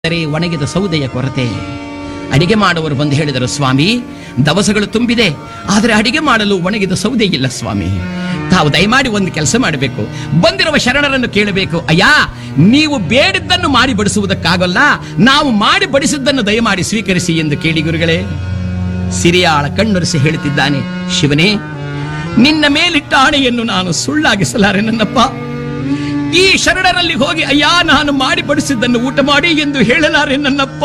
ಆದರೆ ಒಣಗಿದ ಸೌದೆಯ ಕೊರತೆ ಅಡಿಗೆ ಮಾಡುವವರು ಬಂದು ಹೇಳಿದರು ಸ್ವಾಮಿ ದವಸಗಳು ತುಂಬಿದೆ ಆದರೆ ಅಡಿಗೆ ಮಾಡಲು ಒಣಗಿದ ಸೌದೆ ಇಲ್ಲ ಸ್ವಾಮಿ ತಾವು ದಯಮಾಡಿ ಒಂದು ಕೆಲಸ ಮಾಡಬೇಕು ಬಂದಿರುವ ಶರಣರನ್ನು ಕೇಳಬೇಕು ಅಯ್ಯ ನೀವು ಬೇಡಿದ್ದನ್ನು ಮಾಡಿ ಬಡಿಸುವುದಕ್ಕಾಗಲ್ಲ ನಾವು ಮಾಡಿ ಬಡಿಸಿದ್ದನ್ನು ದಯಮಾಡಿ ಸ್ವೀಕರಿಸಿ ಎಂದು ಕೇಳಿ ಗುರುಗಳೇ ಸಿರಿಯಾಳ ಕಣ್ಣೊರೆಸಿ ಹೇಳುತ್ತಿದ್ದಾನೆ ಶಿವನೇ ನಿನ್ನ ಮೇಲಿಟ್ಟ ಆಣೆಯನ್ನು ನಾನು ಸುಳ್ಳಾಗಿಸಲಾರೆ ನನ್ನಪ್ಪ ಈ ಶರಣರಲ್ಲಿ ಹೋಗಿ ಅಯ್ಯ ನಾನು ಮಾಡಿ ಬಡಿಸಿದ್ದನ್ನು ಊಟ ಮಾಡಿ ಎಂದು ಹೇಳಲಾರೆ ನನ್ನಪ್ಪ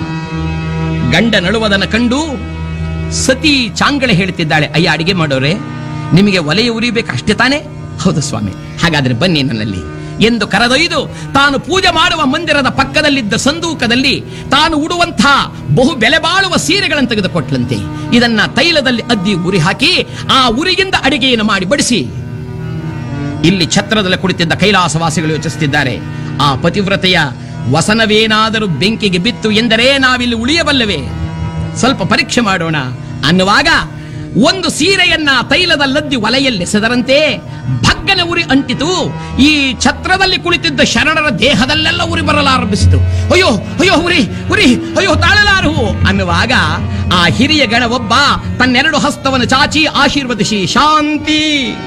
ಗಂಡ ನಳುವದನ್ನ ಕಂಡು ಸತಿ ಚಾಂಗಳೆ ಹೇಳ್ತಿದ್ದಾಳೆ ಅಯ್ಯ ಅಡಿಗೆ ಮಾಡೋರೆ ನಿಮಗೆ ಒಲೆಯ ಉರಿಬೇಕು ಅಷ್ಟೇ ತಾನೇ ಹೌದು ಸ್ವಾಮಿ ಹಾಗಾದ್ರೆ ಬನ್ನಿ ನನ್ನಲ್ಲಿ ಎಂದು ಕರೆದೊಯ್ದು ತಾನು ಪೂಜೆ ಮಾಡುವ ಮಂದಿರದ ಪಕ್ಕದಲ್ಲಿದ್ದ ಸಂದೂಕದಲ್ಲಿ ತಾನು ಉಡುವಂಥ ಬಹು ಬೆಲೆ ಬಾಳುವ ಸೀರೆಗಳನ್ನು ತೆಗೆದುಕೊಟ್ಲಂತೆ ಇದನ್ನ ತೈಲದಲ್ಲಿ ಅದ್ದಿ ಉರಿ ಹಾಕಿ ಆ ಉರಿಗಿಂದ ಅಡಿಗೆಯನ್ನು ಮಾಡಿ ಬಡಿಸಿ ಇಲ್ಲಿ ಛತ್ರದಲ್ಲಿ ಕುಳಿತಿದ್ದ ಕೈಲಾಸವಾಸಿಗಳು ಯೋಚಿಸುತ್ತಿದ್ದಾರೆ ಆ ಪತಿವ್ರತೆಯ ವಸನವೇನಾದರೂ ಬೆಂಕಿಗೆ ಬಿತ್ತು ಎಂದರೆ ನಾವಿಲ್ಲಿ ಉಳಿಯಬಲ್ಲವೇ ಸ್ವಲ್ಪ ಪರೀಕ್ಷೆ ಮಾಡೋಣ ಅನ್ನುವಾಗ ಒಂದು ಸೀರೆಯನ್ನ ತೈಲದಲ್ಲದ್ದಿ ಒಲೆಯಲ್ಲೆಸೆದರಂತೆ ಭಗ್ಗನ ಉರಿ ಅಂಟಿತು ಈ ಛತ್ರದಲ್ಲಿ ಕುಳಿತಿದ್ದ ಶರಣರ ದೇಹದಲ್ಲೆಲ್ಲ ಉರಿ ಬರಲಾರಂಭಿಸಿತು ಅಯ್ಯೋ ಅಯ್ಯೋ ಉರಿ ಉರಿ ಅಯ್ಯೋ ತಾಳಲಾರು ಅನ್ನುವಾಗ ಆ ಹಿರಿಯ ಗಣ ಒಬ್ಬ ತನ್ನೆರಡು ಹಸ್ತವನ್ನು ಚಾಚಿ ಆಶೀರ್ವದಿಸಿ ಶಾಂತಿ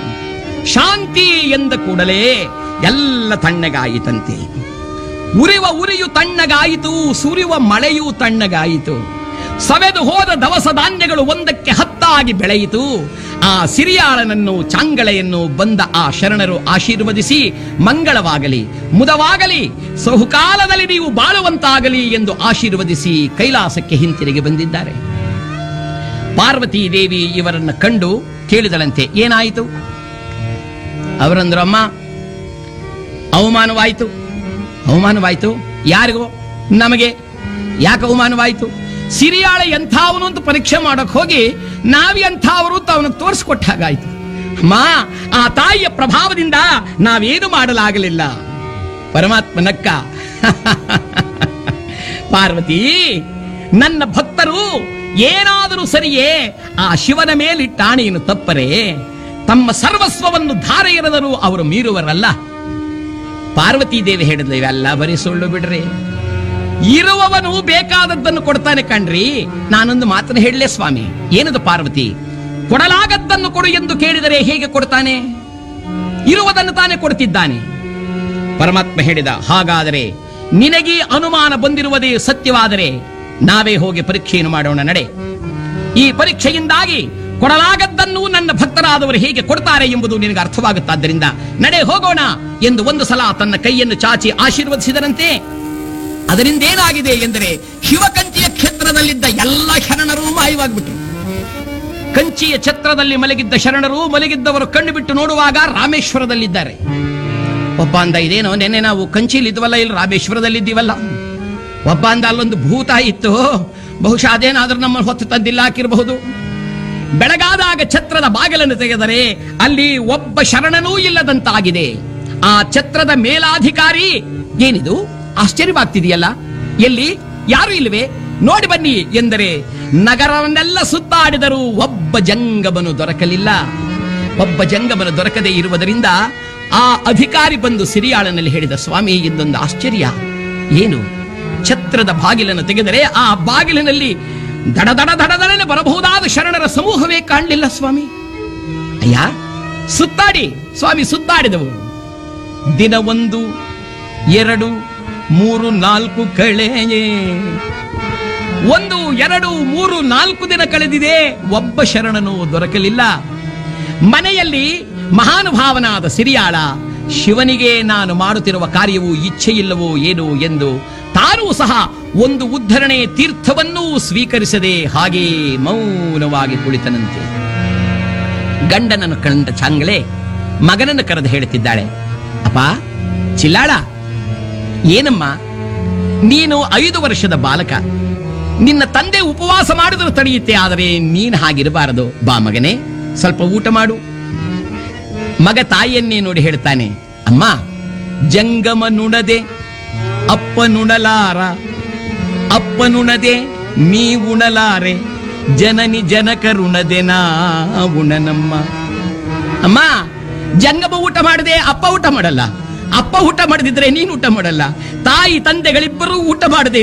ಶಾಂತಿ ಎಂದ ಕೂಡಲೇ ಎಲ್ಲ ತಣ್ಣಗಾಯಿತಂತೆ ಉರಿವ ಉರಿಯು ತಣ್ಣಗಾಯಿತು ಸುರಿಯುವ ಮಳೆಯೂ ತಣ್ಣಗಾಯಿತು ಸವೆದು ಹೋದ ದವಸ ಧಾನ್ಯಗಳು ಒಂದಕ್ಕೆ ಹತ್ತಾಗಿ ಬೆಳೆಯಿತು ಆ ಸಿರಿಯಾಳನನ್ನು ಚಾಂಗಳೆಯನ್ನು ಬಂದ ಆ ಶರಣರು ಆಶೀರ್ವದಿಸಿ ಮಂಗಳವಾಗಲಿ ಮುದವಾಗಲಿ ಬಹುಕಾಲದಲ್ಲಿ ನೀವು ಬಾಳುವಂತಾಗಲಿ ಎಂದು ಆಶೀರ್ವದಿಸಿ ಕೈಲಾಸಕ್ಕೆ ಹಿಂತಿರುಗಿ ಬಂದಿದ್ದಾರೆ ಪಾರ್ವತೀ ದೇವಿ ಇವರನ್ನ ಕಂಡು ಕೇಳಿದಳಂತೆ ಏನಾಯಿತು ಅವರಂದ್ರು ಅಮ್ಮ ಅವಮಾನವಾಯಿತು ಅವಮಾನವಾಯಿತು ಯಾರಿಗೋ ನಮಗೆ ಯಾಕೆ ಅವಮಾನವಾಯಿತು ಸಿರಿಯಾಳ ಎಂಥವನು ಅಂತ ಪರೀಕ್ಷೆ ಮಾಡಕ್ ಹೋಗಿ ನಾವ್ ಎಂಥವರು ಅಂತ ಅವನಿಗೆ ತೋರಿಸ್ಕೊಟ್ಟ ಹಾಗಾಯ್ತು ಅಮ್ಮ ಆ ತಾಯಿಯ ಪ್ರಭಾವದಿಂದ ನಾವೇನು ಮಾಡಲಾಗಲಿಲ್ಲ ಪರಮಾತ್ಮ ನಕ್ಕ ಪಾರ್ವತಿ ನನ್ನ ಭಕ್ತರು ಏನಾದರೂ ಸರಿಯೇ ಆ ಶಿವನ ಮೇಲಿಟ್ಟ ಆಣೆಯನ್ನು ತಪ್ಪರೆ ತಮ್ಮ ಸರ್ವಸ್ವವನ್ನು ಧಾರೆ ಎರೆದರೂ ಅವರು ಮೀರುವರಲ್ಲ ಪಾರ್ವತಿ ದೇವಿ ಹೇಳಿದ್ಲು ಇವೆಲ್ಲ ಬರೀ ಸುಳ್ಳು ಬಿಡ್ರಿ ಇರುವವನು ಬೇಕಾದದ್ದನ್ನು ಕೊಡ್ತಾನೆ ಕಣ್ರಿ ನಾನೊಂದು ಮಾತನ್ನು ಹೇಳಲೇ ಸ್ವಾಮಿ ಏನದು ಪಾರ್ವತಿ ಕೊಡಲಾಗದ್ದನ್ನು ಕೊಡು ಎಂದು ಕೇಳಿದರೆ ಹೇಗೆ ಕೊಡ್ತಾನೆ ಇರುವುದನ್ನು ತಾನೇ ಕೊಡ್ತಿದ್ದಾನೆ ಪರಮಾತ್ಮ ಹೇಳಿದ ಹಾಗಾದರೆ ನಿನಗೆ ಅನುಮಾನ ಬಂದಿರುವುದೇ ಸತ್ಯವಾದರೆ ನಾವೇ ಹೋಗಿ ಪರೀಕ್ಷೆಯನ್ನು ಮಾಡೋಣ ನಡೆ ಈ ಪರೀಕ್ಷೆಯಿಂದಾಗಿ ಕೊಡಲಾಗದ್ದನ್ನು ನನ್ನ ಭಕ್ತರಾದವರು ಹೇಗೆ ಕೊಡ್ತಾರೆ ಎಂಬುದು ನಿನಗೆ ಅರ್ಥವಾಗುತ್ತಾದ್ದರಿಂದ ನಡೆ ಹೋಗೋಣ ಎಂದು ಒಂದು ಸಲ ತನ್ನ ಕೈಯನ್ನು ಚಾಚಿ ಆಶೀರ್ವದಿಸಿದರಂತೆ ಅದರಿಂದ ಏನಾಗಿದೆ ಎಂದರೆ ಶಿವಕಂಚಿಯ ಕ್ಷೇತ್ರದಲ್ಲಿದ್ದ ಎಲ್ಲ ಶರಣರೂ ಮಾಯವಾಗಿಬಿಟ್ರು ಕಂಚಿಯ ಛತ್ರದಲ್ಲಿ ಮಲಗಿದ್ದ ಶರಣರು ಮಲಗಿದ್ದವರು ಕಣ್ಣು ಬಿಟ್ಟು ನೋಡುವಾಗ ರಾಮೇಶ್ವರದಲ್ಲಿದ್ದಾರೆ ಒಬ್ಬ ಅಂದ ಇದೇನೋ ನೆನ್ನೆ ನಾವು ಕಂಚಿಲಿ ಇದ್ವಲ್ಲ ಇಲ್ಲಿ ರಾಮೇಶ್ವರದಲ್ಲಿದ್ದೀವಲ್ಲ ಒಬ್ಬ ಅಂದ ಅಲ್ಲೊಂದು ಭೂತ ಇತ್ತು ಬಹುಶಃ ಅದೇನಾದ್ರೂ ನಮ್ಮನ್ನು ಹೊತ್ತು ತಂದಿಲ್ಲ ಹಾಕಿರಬಹುದು ಬೆಳಗಾದಾಗ ಛತ್ರದ ಬಾಗಿಲನ್ನು ತೆಗೆದರೆ ಅಲ್ಲಿ ಒಬ್ಬ ಶರಣನೂ ಇಲ್ಲದಂತಾಗಿದೆ ಆ ಛತ್ರದ ಮೇಲಾಧಿಕಾರಿ ಏನಿದು ಆಶ್ಚರ್ಯವಾಗ್ತಿದೆಯಲ್ಲ ಎಲ್ಲಿ ಯಾರು ಇಲ್ವೇ ನೋಡಿ ಬನ್ನಿ ಎಂದರೆ ನಗರವನ್ನೆಲ್ಲ ಸುತ್ತಾಡಿದರೂ ಒಬ್ಬ ಜಂಗಮನು ದೊರಕಲಿಲ್ಲ ಒಬ್ಬ ಜಂಗಮನು ದೊರಕದೆ ಇರುವುದರಿಂದ ಆ ಅಧಿಕಾರಿ ಬಂದು ಸಿರಿಯಾಳನಲ್ಲಿ ಹೇಳಿದ ಸ್ವಾಮಿ ಇದೊಂದು ಆಶ್ಚರ್ಯ ಏನು ಛತ್ರದ ಬಾಗಿಲನ್ನು ತೆಗೆದರೆ ಆ ಬಾಗಿಲಿನಲ್ಲಿ ದಡ ದಡ ದಡ ದಡನೆ ಬರಬಹುದಾದ ಶರಣರ ಸಮೂಹವೇ ಕಾಣಲಿಲ್ಲ ಸ್ವಾಮಿ ಅಯ್ಯ ಸುತ್ತಾಡಿ ಸ್ವಾಮಿ ಸುತ್ತಾಡಿದವು ದಿನ ಒಂದು ಎರಡು ಮೂರು ನಾಲ್ಕು ಕಳೆಯೇ ಒಂದು ಎರಡು ಮೂರು ನಾಲ್ಕು ದಿನ ಕಳೆದಿದೆ ಒಬ್ಬ ಶರಣನು ದೊರಕಲಿಲ್ಲ ಮನೆಯಲ್ಲಿ ಮಹಾನುಭಾವನಾದ ಸಿರಿಯಾಳ ಶಿವನಿಗೆ ನಾನು ಮಾಡುತ್ತಿರುವ ಕಾರ್ಯವು ಇಚ್ಛೆಯಿಲ್ಲವೋ ಏನು ಎಂದು ತಾನೂ ಸಹ ಒಂದು ಉದ್ಧರಣೆ ತೀರ್ಥವನ್ನೂ ಸ್ವೀಕರಿಸದೆ ಹಾಗೇ ಮೌನವಾಗಿ ಕುಳಿತನಂತೆ ಗಂಡನನ್ನು ಕಂಡ ಚಾಂಗಳೆ ಮಗನನ್ನು ಕರೆದು ಹೇಳುತ್ತಿದ್ದಾಳೆ ಅಪ್ಪ ಚಿಲ್ಲಾಳ ಏನಮ್ಮ ನೀನು ಐದು ವರ್ಷದ ಬಾಲಕ ನಿನ್ನ ತಂದೆ ಉಪವಾಸ ಮಾಡಿದರೂ ತಡೆಯುತ್ತೆ ಆದರೆ ನೀನು ಹಾಗಿರಬಾರದು ಬಾ ಮಗನೇ ಸ್ವಲ್ಪ ಊಟ ಮಾಡು ಮಗ ತಾಯಿಯನ್ನೇ ನೋಡಿ ಹೇಳ್ತಾನೆ ಅಮ್ಮ ಜಂಗಮ ನುಣದೆ ಅಪ್ಪ ನುಣಲಾರ ಅಪ್ಪ ನುಣದೆ ನೀ ಉಣಲಾರೆ ಜನನಿ ಜನಕರುಣದೆ ನಾ ಉಣನಮ್ಮ ಅಮ್ಮ ಜಂಗಮ ಊಟ ಮಾಡದೆ ಅಪ್ಪ ಊಟ ಮಾಡಲ್ಲ ಅಪ್ಪ ಊಟ ಮಾಡದಿದ್ರೆ ನೀನು ಊಟ ಮಾಡಲ್ಲ ತಾಯಿ ತಂದೆಗಳಿಬ್ಬರೂ ಊಟ ಮಾಡದೆ